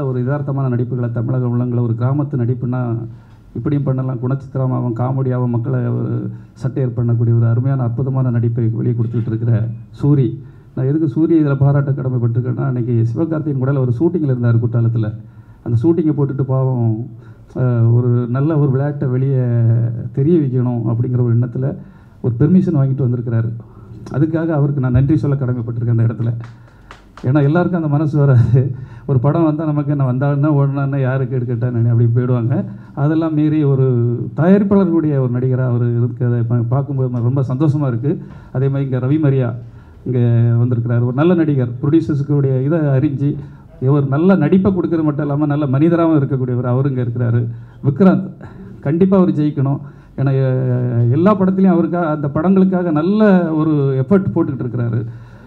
ஒரு யதார்த்தமான நடிப்புகளை தமிழக உள்ளங்களை ஒரு கிராமத்து நடிப்புனா இப்படியும் பண்ணலாம் குணச்சித்திரமாகவும் காமெடியாகவும் மக்களை ஒரு சட்டையர் பண்ணக்கூடிய ஒரு அருமையான அற்புதமான நடிப்பை வெளியே கொடுத்துட்டு இருக்கிற சூரி நான் எதுக்கு சூரிய இதில் பாராட்ட கடமைப்பட்டிருக்கேன்னா அன்றைக்கி சிவகார்த்தியின் கூட ஒரு ஷூட்டிங்கில் இருந்தார் குற்றாலத்தில் அந்த ஷூட்டிங்கை போட்டுட்டு பாவம் அஹ், ஒரு நல்ல ஒரு விளையாட்டை வெளியே தெரிய வைக்கணும் அப்படிங்கிற ஒரு எண்ணத்தில் ஒரு பெர்மிஷன் வாங்கிட்டு வந்திருக்கிறாரு அதுக்காக அவருக்கு நான் நன்றி சொல்ல கடமைப்பட்டிருக்கேன் அந்த இடத்துல ஏன்னா எல்லாருக்கும் அந்த மனசு வராது ஒரு படம் வந்தால் நமக்கு என்ன வந்தாலுன்னா ஓடனா யாருக்கு எடுக்கட்டான்னு அப்படி போயிடுவாங்க அதெல்லாம் மீறி ஒரு தயாரிப்பாளர்களுடைய ஒரு நடிகராக அவர் இருக்கிறத பா- பார்க்கும்போது ரொம்ப சந்தோஷமாக இருக்குது அதே மாதிரி இங்கே ரவி மரியா இங்கே வந்திருக்கிறார் ஒரு நல்ல நடிகர் ப்ரொடியூசர்ஸுக்குடைய இதை அறிஞ்சு ஒரு நல்ல நடிப்பை கொடுக்கறது மட்டும் இல்லாமல் நல்ல மனிதராகவும் இருக்கக்கூடியவர் அவரு இங்கே இருக்கிறாரு விக்ராந்த் கண்டிப்பாக அவர் ஜெயிக்கணும் ஏன்னா எ- எல்லா படத்துலையும் அவருக்காக அந்த படங்களுக்காக நல்ல ஒரு எஃபர்ட் போட்டுக்கிட்டு இருக்கிறாரு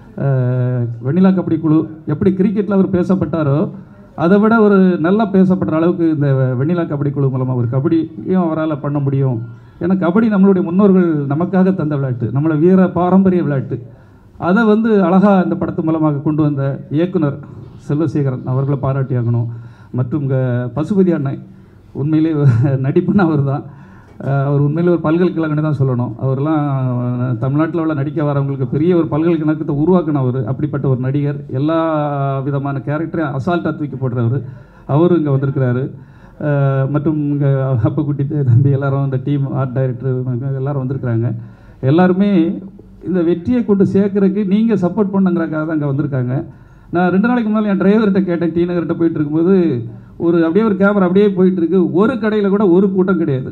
அஹ் வெண்ணிலா கபடி குழு எப்படி கிரிக்கெட்டில் அவர் பேசப்பட்டாரோ அதை விட ஒரு நல்லா பேசப்படுற அளவுக்கு இந்த வெண்ணிலா கபடி குழு மூலமாக ஒரு கபடியும் அவரால் பண்ண முடியும் ஏன்னா கபடி நம்மளுடைய முன்னோர்கள் நமக்காக தந்த விளையாட்டு நம்மளோட வீர பாரம்பரிய விளையாட்டு அதை வந்து அழகாக இந்த படத்து மூலமாக கொண்டு வந்த இயக்குனர் செல்வசேகரன் அவர்களை பாராட்டியாகணும் மற்றும் இங்கே பசுபதி அண்ணன் உண்மையிலே நடிப்புன்னு அவர் தான் அவர் உண்மையிலே ஒரு பல்கலைக்கழகம்னு தான் சொல்லணும் அவர்லாம் தமிழ்நாட்டில் உள்ள நடிக்க வரவங்களுக்கு பெரிய ஒரு பல்கலைக்கழகத்தை உருவாக்கினவர் அப்படிப்பட்ட ஒரு நடிகர் எல்லா விதமான கேரக்டரையும் அசால்ட்டாக தூக்கி போடுறவர் அவரும் இங்கே வந்திருக்கிறாரு அஹ் மற்றும் இங்கே அப்பக்குட்டி தம்பி எல்லாரும் இந்த டீம் ஆர்ட் டைரக்டர் எல்லாரும் வந்திருக்கிறாங்க எல்லாருமே இந்த வெற்றியை கொண்டு சேர்க்கறதுக்கு நீங்கள் சப்போர்ட் பண்ணுங்கிறக்காக தான் இங்கே வந்திருக்காங்க நான் ரெண்டு நாளைக்கு முன்னால் என் டிரைவர்கிட்ட கேட்டேன் டி நகர்கிட்ட போயிட்டு இருக்கும்போது ஒரு அப்படியே ஒரு கேமரா அப்படியே போயிட்டு இருக்கு ஒரு கடையில் கூட ஒரு கூட்டம் கிடையாது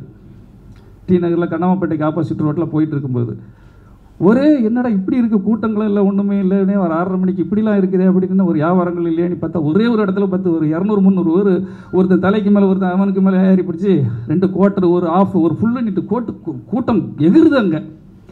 டி நகரில் கண்ணாமப்பேட்டைக்கு ஆப்போசிட் ரோட்டில் போயிட்டு இருக்கும்போது ஒரே என்னடா இப்படி இருக்கு கூட்டங்களும் இல்லை ஒன்றுமே இல்லைன்னே ஒரு ஆறரை மணிக்கு இப்படிலாம் இருக்குதே அப்படின்னு ஒரு வியாபாரங்கள் இல்லையான்னு பார்த்தா ஒரே ஒரு இடத்துல பார்த்து ஒரு இரநூறு முந்நூறு ஒரு ஒருத்தன் தலைக்கு மேலே ஒருத்தன் அவனுக்கு மேலே ஏறி பிடிச்சி ரெண்டு கோட்டர் ஒரு ஆஃப் ஒரு ஃபுல்லு நிட்டு கோட்டு கூ- கூட்டம் எகிருது அங்கே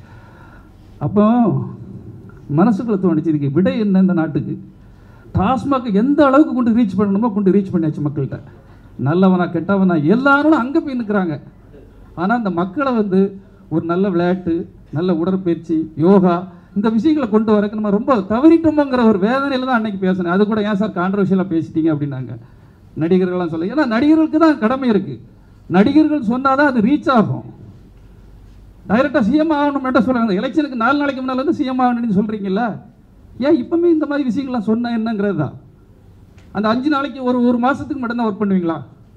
அப்போ மனசுக்குள்ள தோணுச்சு இதுக்கு விடை என்ன இந்த நாட்டுக்கு டாஸ்மாக் எந்த அளவுக்கு கொண்டு ரீச் பண்ணணுமோ கொண்டு ரீச் பண்ணியாச்சு மக்கள்கிட்ட நல்லவனா கெட்டவனா எல்லாரும் அங்கே போய் நிற்கிறாங்க ஆனால் இந்த மக்களை வந்து ஒரு நல்ல விளையாட்டு நல்ல உடற்பயிற்சி யோகா இந்த விஷயங்களை கொண்டு வரக்கு நம்ம ரொம்ப தவறிட்டோமோங்கிற ஒரு வேதனையில் தான் அன்னைக்கு பேசினேன் அது கூட ஏன் சார் கான்ட்ரவர்ஷியலாக பேசிட்டீங்க அப்படின்னாங்க நடிகர்கள்லாம் சொல்ல ஏன்னா நடிகர்களுக்கு தான் கடமை இருக்குது நடிகர்கள் சொன்னால் தான் அது ரீச் ஆகும் டைரெக்டாக சிஎம் ஆகணும் மட்டும் சொல்கிறாங்க எலெக்ஷனுக்கு நாலு நாளைக்கு முன்னால் வந்து சிஎம் ஆகணும்னு சொல்கிறீங்களா ஏன் இப்போமே இந்த மாதிரி விஷயங்கள்லாம் சொன்னால் என்னங்கிறது தான் அந்த அஞ்சு நாளைக்கு ஒரு ஒரு மாதத்துக்கு மட்டும்தான் ஒர்க் பண்ணுவீங்களா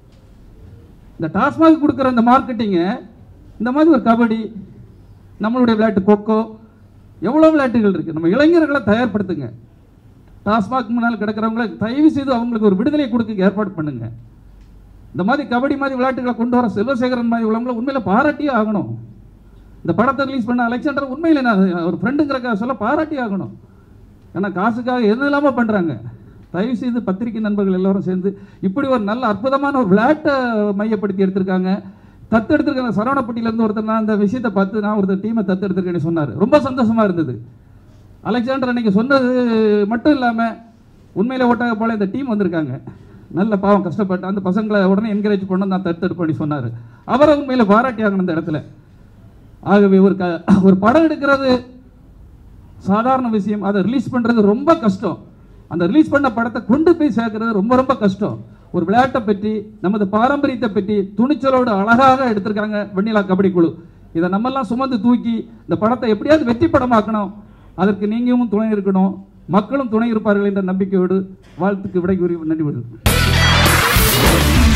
இந்த டாஸ்மாக் கொடுக்குற அந்த மார்க்கெட்டிங்கை இந்த மாதிரி ஒரு கபடி நம்மளுடைய விளையாட்டு கொக்கோ எவ்வளோ விளையாட்டுகள் இருக்குது நம்ம இளைஞர்களை தயார்படுத்துங்க டாஸ்மாக் முன்னால் கிடக்கிறவங்கள தயவு செய்து அவங்களுக்கு ஒரு விடுதலை கொடுக்க ஏற்பாடு பண்ணுங்க இந்த மாதிரி கபடி மாதிரி விளையாட்டுகளை கொண்டு வர செல்வசேகரன் மாதிரி உள்ளவங்களை உண்மையில பாராட்டியே ஆகணும் இந்த படத்தை ரிலீஸ் பண்ண அலெக்சாண்டர் உண்மையில நான் ஒரு ஃப்ரெண்டுங்கிறக்காக சொல்ல பாராட்டி ஆகணும் ஏன்னா காசுக்காக எது இல்லாமல் பண்ணுறாங்க தயவு செய்து பத்திரிகை நண்பர்கள் எல்லாரும் சேர்ந்து இப்படி ஒரு நல்ல அற்புதமான ஒரு விளையாட்டை மையப்படுத்தி எடுத்திருக்காங்க தத்து எடுத்திருக்காங்க சரவணப்பட்டியிலேருந்து ஒருத்தர் நான் அந்த விஷயத்தை பார்த்து நான் ஒருத்தர் டீமை தத்து எடுத்திருக்கேன்னு சொன்னார் ரொம்ப சந்தோஷமா இருந்தது அலெக்சாண்டர் அன்னைக்கு சொன்னது மட்டும் இல்லாமல் உண்மையில ஓட்டாக போல இந்த டீம் வந்திருக்காங்க நல்ல பாவம் கஷ்டப்பட்டு அந்த பசங்களை உடனே என்கரேஜ் பண்ண நான் தத்தெடுப்பு பண்ணி சொன்னார் அவரை உண்மையில பாராட்டி ஆகணும் இந்த இடத்துல ஆகவே ஒரு க ஒரு படம் எடுக்கிறது சாதாரண விஷயம் அதை ரிலீஸ் பண்ணுறது ரொம்ப கஷ்டம் அந்த ரிலீஸ் பண்ண படத்தை கொண்டு போய் சேர்க்கறது ரொம்ப ரொம்ப கஷ்டம் ஒரு விளையாட்டை பற்றி நமது பாரம்பரியத்தை பற்றி துணிச்சலோடு அழகாக எடுத்திருக்காங்க வெண்ணிலா கபடி குழு இதை நம்மெல்லாம் சுமந்து தூக்கி இந்த படத்தை எப்படியாவது வெற்றி படமாக்கணும் அதற்கு நீங்களும் துணை இருக்கணும் மக்களும் துணை இருப்பார்கள் என்ற நம்பிக்கையோடு வாழ்த்துக்கு விடை கூறி நன்றி விடுகிறேன்.